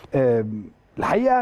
آم، الحقيقه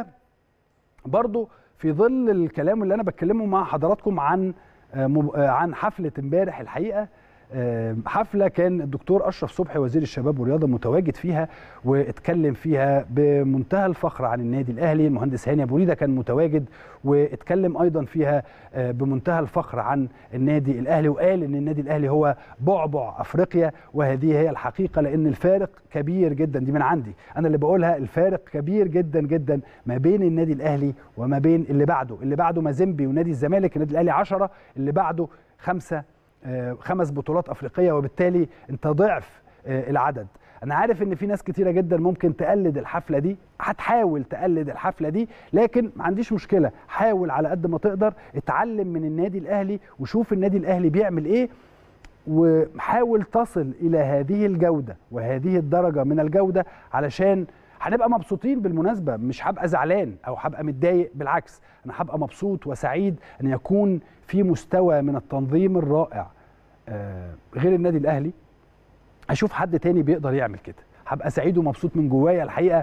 برضو في ظل الكلام اللي انا بتكلمه مع حضراتكم عن آه، مب- آه، عن حفله امبارح الحقيقه آه، حفله كان الدكتور اشرف صبحي وزير الشباب والرياضه متواجد فيها واتكلم فيها بمنتهى الفخر عن النادي الاهلي المهندس هاني ابو ريده كان متواجد واتكلم ايضا فيها آه، بمنتهى الفخر عن النادي الاهلي وقال ان النادي الاهلي هو بعبع افريقيا وهذه هي الحقيقه لان الفارق كبير جدا دي من عندي انا اللي بقولها الفارق كبير جدا جدا ما بين النادي الاهلي وما بين اللي بعده اللي بعده مازيمبي ونادي الزمالك النادي الاهلي 10 اللي بعده خمسه آه، خمس بطولات افريقيه وبالتالي انت ضعف آه، العدد انا عارف ان في ناس كتيره جدا ممكن تقلد الحفله دي هتحاول تقلد الحفله دي لكن ما عنديش مشكله حاول على قد ما تقدر اتعلم من النادي الاهلي وشوف النادي الاهلي بيعمل ايه وحاول تصل الى هذه الجوده وهذه الدرجه من الجوده علشان هنبقى مبسوطين بالمناسبه مش هبقى زعلان او هبقى متضايق بالعكس انا هبقى مبسوط وسعيد ان يكون في مستوى من التنظيم الرائع آه، غير النادي الاهلي اشوف حد تاني بيقدر يعمل كده هبقى سعيد ومبسوط من جوايا الحقيقه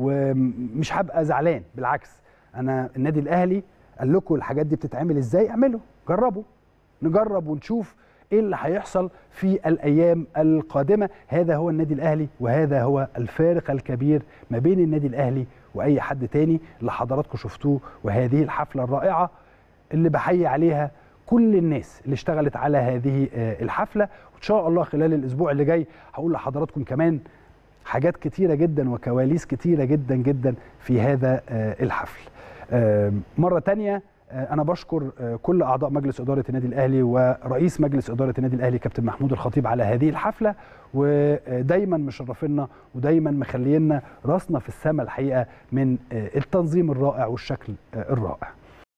ومش هبقى زعلان بالعكس انا النادي الاهلي قال لكم الحاجات دي بتتعمل ازاي اعملوا جربوا نجرب ونشوف ايه اللي هيحصل في الايام القادمه هذا هو النادي الاهلي وهذا هو الفارق الكبير ما بين النادي الاهلي واي حد تاني اللي حضراتكم شفتوه وهذه الحفله الرائعه اللي بحيي عليها كل الناس اللي اشتغلت على هذه آه، الحفله وان شاء الله خلال الاسبوع اللي جاي هقول لحضراتكم كمان حاجات كتيره جدا وكواليس كتيره جدا جدا في هذا آه، الحفل آه، مره تانية آه، انا بشكر آه، كل اعضاء مجلس اداره النادي الاهلي ورئيس مجلس اداره النادي الاهلي كابتن محمود الخطيب على هذه الحفله ودايما مشرفينا ودايما مخلينا راسنا في السماء الحقيقه من آه، التنظيم الرائع والشكل آه، الرائع